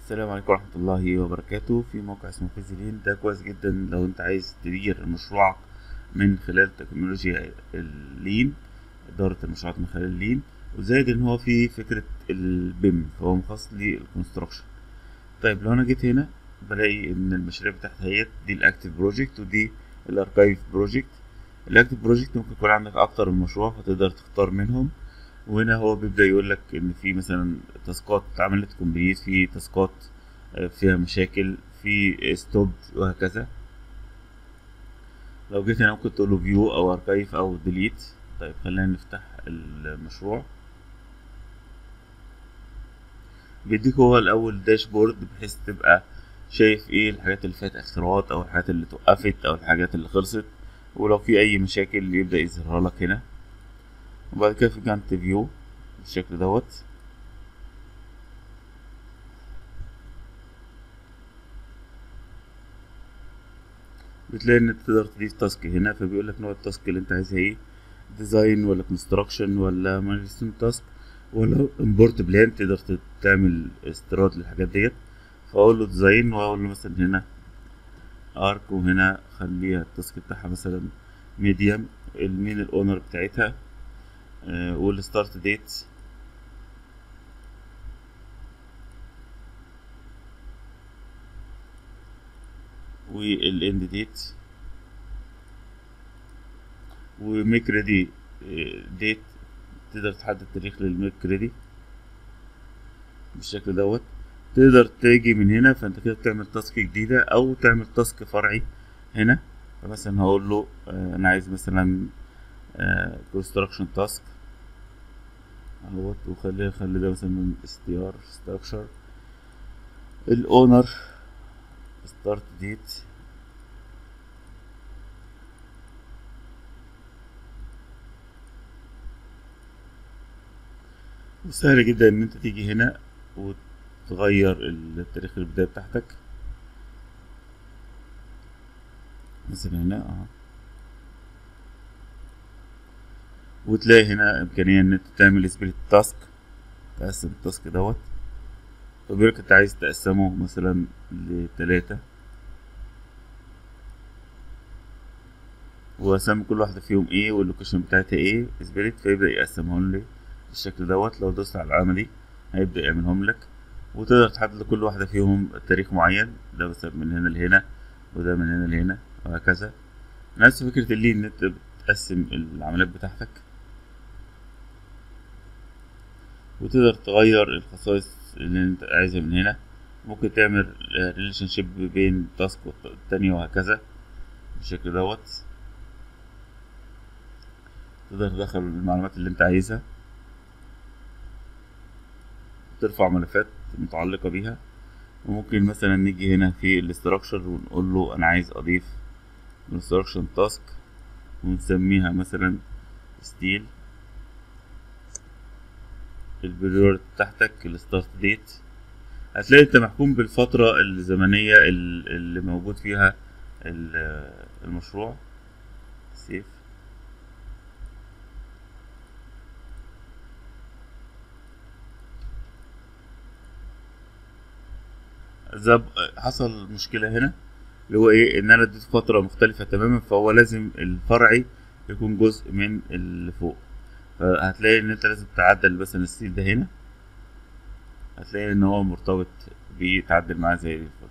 السلام عليكم ورحمة الله وبركاته في موقع اسمه فيزلين ده كويس جدا لو انت عايز تدير مشروعك من خلال تكنولوجيا اللين إدارة المشروعات من خلال اللين وزائد ان هو في فكرة البيم فهو مخصص للكونستراكشن طيب لو انا جيت هنا بلاقي ان المشاريع بتاعتي هيت دي الاكتيف بروجكت ودي الاركايف بروجكت الاكتيف بروجكت ممكن يكون عندك اكتر من مشروع فتقدر تختار منهم وهنا هو بيبدأ يقول لك إن في مثلا تاسكات اتعملت كومبليت في تاسكات فيها مشاكل في ستوب وهكذا لو جيت هنا ممكن تقول له فيو أو أركايف أو ديليت طيب خلينا نفتح المشروع بيديك هو الأول داشبورد بحيث تبقى شايف ايه الحاجات اللي فيها تأخيرات أو الحاجات اللي توقفت أو الحاجات اللي خلصت ولو في أي مشاكل يبدأ يظهرها لك هنا وبعد كده في جانت فيو بالشكل دوت بتلاقي ان انت تقدر تضيف تاسك هنا فبيقول لك نوع التاسك اللي انت عايزها ايه ديزاين ولا كونستراكشن ولا مايلستون تاسك ولا امبورت بلان تقدر تعمل استيراد للحاجات ديت فاقول له ديزاين واقول له مثلا هنا ارك وهنا خليها التاسك بتاعها مثلا ميديم مين الاونر بتاعتها والستارت ديت والاند ديت وميك ريدي ديت تقدر تحدد تاريخ للميك ريدي بالشكل دوت تقدر تيجي من هنا فانت كده تعمل تاسك جديدة او تعمل تاسك فرعي هنا فمثلا هقول له انا عايز مثلا كونستراكشن تاسك اهوت وخليه خلي ده مثلا من استيار ستراكشر الاونر ستارت ديت وسهل جدا ان انت تيجي هنا وتغير التاريخ البداية بتاعتك مثلا هنا اه وتلاقي هنا امكانية ان انت تعمل سبليت تاسك تقسم التاسك دوت فبيقولك انت عايز تقسمه مثلا لتلاتة واسمي كل واحدة فيهم ايه واللوكيشن بتاعتها ايه سبليت فيبدأ يقسمهم لي بالشكل دوت لو دوست على العلامة دي هيبدأ يعملهم لك وتقدر تحدد لكل واحدة فيهم تاريخ معين ده مثلا من هنا لهنا وده من هنا لهنا وهكذا نفس فكرة اللي ان انت بتقسم العمليات بتاعتك وتقدر تغير الخصائص اللي انت عايزها من هنا ممكن تعمل ريليشن شيب بين تاسك والتانية وهكذا بالشكل دوت تقدر تدخل المعلومات اللي انت عايزها ترفع ملفات متعلقة بيها وممكن مثلا نيجي هنا في الاستراكشر ونقول له انا عايز اضيف instruction تاسك ونسميها مثلا ستيل البريورت بتاعتك الستارت ديت هتلاقي انت محكوم بالفترة الزمنية اللي موجود فيها المشروع سيف زب حصل مشكلة هنا اللي هو ايه ان انا اديت فترة مختلفة تماما فهو لازم الفرعي يكون جزء من اللي فوق فهتلاقي ان انت لازم تعدل مثلا الستيل ده هنا هتلاقي ان هو مرتبط بيه تعدل معاه زي الفل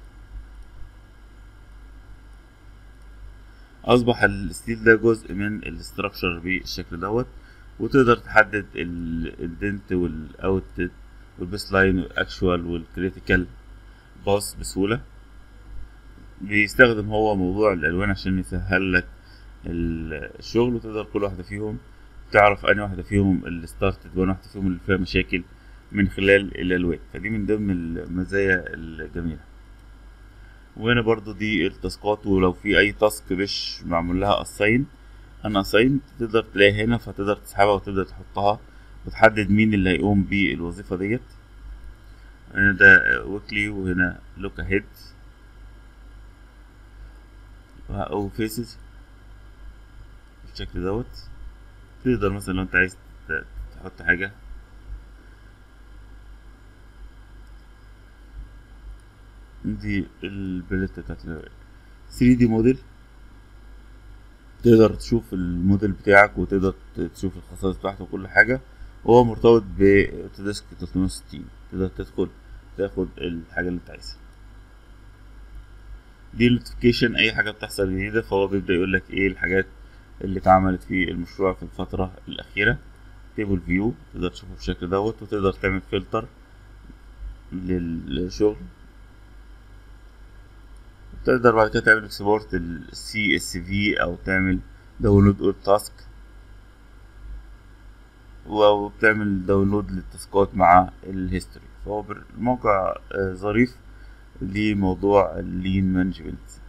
اصبح الستيل ده جزء من الاستراكشر بالشكل دوت وتقدر تحدد الدنت والاوت والبيس لاين والاكشوال والكريتيكال باص بسهولة بيستخدم هو موضوع الالوان عشان يسهل لك الشغل وتقدر كل واحدة فيهم تعرف أنهي واحدة فيهم الستارتد وأنهي واحدة فيهم اللي فيها مشاكل من خلال الألوان فدي من ضمن المزايا الجميلة وهنا برضو دي التاسكات ولو في أي تاسك مش معمول لها أساين أنا أساين تقدر تلاقيها هنا فتقدر تسحبها وتقدر تحطها وتحدد مين اللي هيقوم بالوظيفة ديت هنا ده ويكلي وهنا لوك أهيد أو فيسز بالشكل دوت تقدر مثلا لو انت عايز تحط حاجة دي البلت بتاعت ال 3 دي موديل تقدر تشوف الموديل بتاعك وتقدر تشوف الخصائص بتاعته وكل حاجة وهو مرتبط باوتوديسك 360 تقدر تدخل تاخد الحاجة اللي انت عايزها دي نوتيفيكيشن اي حاجة بتحصل جديدة فهو بيبدأ يقولك ايه الحاجات اللي اتعملت في المشروع في الفترة الأخيرة تيبل فيو تقدر تشوفه بالشكل دوت وتقدر تعمل فلتر للشغل تقدر بعد كده تعمل اكسبورت السي اس في او تعمل داونلود اول تاسك وبتعمل داونلود للتاسكات مع الهيستوري فهو الموقع ظريف لموضوع اللين مانجمنت